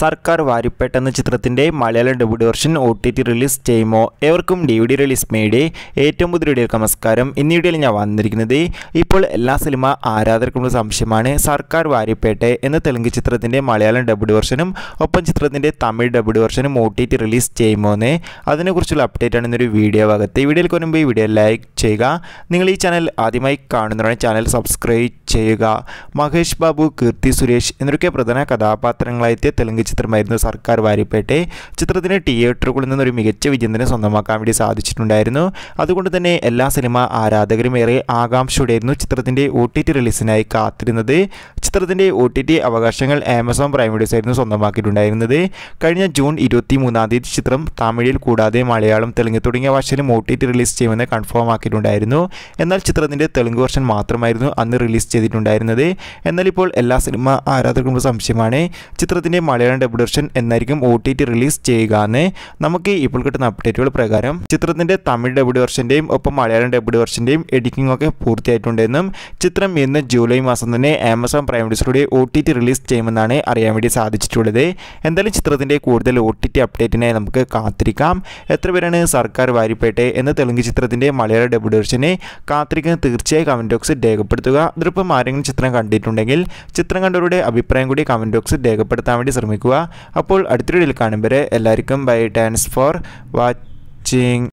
സർക്കാർ വാരിപ്പേട്ട എന്ന ചിത്രത്തിൻ്റെ Malayalam debut version O T T release ചെയ്യുമോ ഏവർക്കും ഡി വി ഡി റിലീസ് മേയുടെ ഏറ്റവും പുതിയ വീഡിയോക്ക് നമസ്കാരം ഇന്ന് വീഡിയോയിൽ ഞാൻ വന്നിരിക്കുന്നത് ഇപ്പോൾ എല്ലാ സിനിമ ആരാധകർക്കുള്ള സംശയമാണ് സർക്കാർ വാരിപ്പേട്ട എന്ന തെലുങ്ക് ചിത്രത്തിൻ്റെ മലയാളം ഡെബ്യൂട്ട് വെർഷനും ഒപ്പം ചിത്രത്തിൻ്റെ തമിഴ് ഡെബ്യൂട്ട് വെർഷനും ഒ ടി ടി റിലീസ് ചെയ്യുമോ എന്ന് അതിനെക്കുറിച്ചുള്ള അപ്ഡേറ്റ് ആണ് ഇന്നൊരു വീഡിയോ ഭാഗത്ത് ഈ വീഡിയോയിൽ മുൻപ് ഈ വീഡിയോ ലൈക്ക് ചെയ്യുക നിങ്ങൾ ഈ ചാനൽ ആദ്യമായി കാണുന്നവരാണ് ചാനൽ സബ്സ്ക്രൈബ് ചെയ്യുക മഹേഷ് ബാബു കീർത്തി സുരേഷ് എന്നൊക്കെ പ്രധാന കഥാപാത്രങ്ങളായെത്തിയ തെലുങ്ക് ചിത്രമായിരുന്നു സർക്കാർ വാരിപ്പേട്ടെ ചിത്രത്തിന് തിയേറ്ററുകളിൽ നിന്നൊരു മികച്ച വിജയം തന്നെ സ്വന്തമാക്കാൻ വേണ്ടി സാധിച്ചിട്ടുണ്ടായിരുന്നു അതുകൊണ്ട് തന്നെ എല്ലാ സിനിമ ആരാധകരും ഏറെ ആകാംക്ഷയോടെയായിരുന്നു ചിത്രത്തിൻ്റെ ഒ ടി ടി റിലീസിനായി കാത്തിരുന്നത് ചിത്രത്തിൻ്റെ ഒ ടി ടി അവകാശങ്ങൾ ആമസോൺ പ്രൈം വീഡിയോസ് ആയിരുന്നു സ്വന്തമാക്കിയിട്ടുണ്ടായിരുന്നത് കഴിഞ്ഞ ജൂൺ ഇരുപത്തി മൂന്നാം തീയതി ചിത്രം തമിഴിൽ കൂടാതെ മലയാളം തെലുങ്ക് തുടങ്ങിയ ഭാഷയിലും ഒ ടി ടി റിലീസ് ചെയ്യുമെന്ന് കൺഫേം ആക്കിയിട്ടുണ്ടായിരുന്നു എന്നാൽ ചിത്രത്തിൻ്റെ തെലുങ്ക് വെർഷൻ മാത്രമായിരുന്നു അന്ന് റിലീസ് ചെയ്തിട്ടുണ്ടായിരുന്നത് എന്നാൽ ഇപ്പോൾ എല്ലാ സിനിമ ആരാധകർക്കും സംശയമാണ് ചിത്രത്തിൻ്റെ മലയാളം ഡബ് വെർഷൻ എന്നായിരിക്കും ഒ ടി ടി റിലീസ് ചെയ്യുക എന്ന് നമുക്ക് ഇപ്പോൾ കിട്ടുന്ന അപ്ഡേറ്റുകൾ പ്രകാരം ചിത്രത്തിൻ്റെ തമിഴ് ഡബ് വെർഷൻ്റെയും ഒപ്പം മലയാളം ഡബ് വെർഷൻ്റെയും എഡിറ്റിംഗ് ഒക്കെ പൂർത്തിയായിട്ടുണ്ടെന്നും ചിത്രം ഇന്ന് ജൂലൈ മാസം തന്നെ ആമസോൺ പ്രൈം വീഡിയോസിലൂടെ ഒ ടി ടി റിലീസ് ചെയ്യുമെന്നാണ് അറിയാൻ വേണ്ടി സാധിച്ചിട്ടുള്ളത് എന്തായാലും ചിത്രത്തിൻ്റെ കൂടുതൽ ഒ ടി ടി അപ്ഡേറ്റിനായി നമുക്ക് കാത്തിരിക്കാം എത്ര പേരാണ് സർക്കാർ വാരിപ്പേട്ടെ എന്ന തെലുങ്ക് ചിത്രത്തിൻ്റെ മലയാള ഡബ് വെർഷനെ കാത്തിരിക്കുന്ന തീർച്ചയായും കമൻറ്റ് ബോക്സിൽ രേഖപ്പെടുത്തുക അതിലിപ്പം ആരെങ്കിലും ചിത്രം കണ്ടിട്ടുണ്ടെങ്കിൽ ചിത്രം കണ്ടവരുടെ അഭിപ്രായം കൂടി കമൻറ്റ് ബോക്സിൽ രേഖപ്പെടുത്താൻ വേണ്ടി ശ്രമിക്കുക അപ്പോൾ അടുത്തൊരു വീഡിയോയിൽ കാണുമ്പോൾ എല്ലാവർക്കും ബൈ താങ്ക്സ് ഫോർ വാച്ചിങ്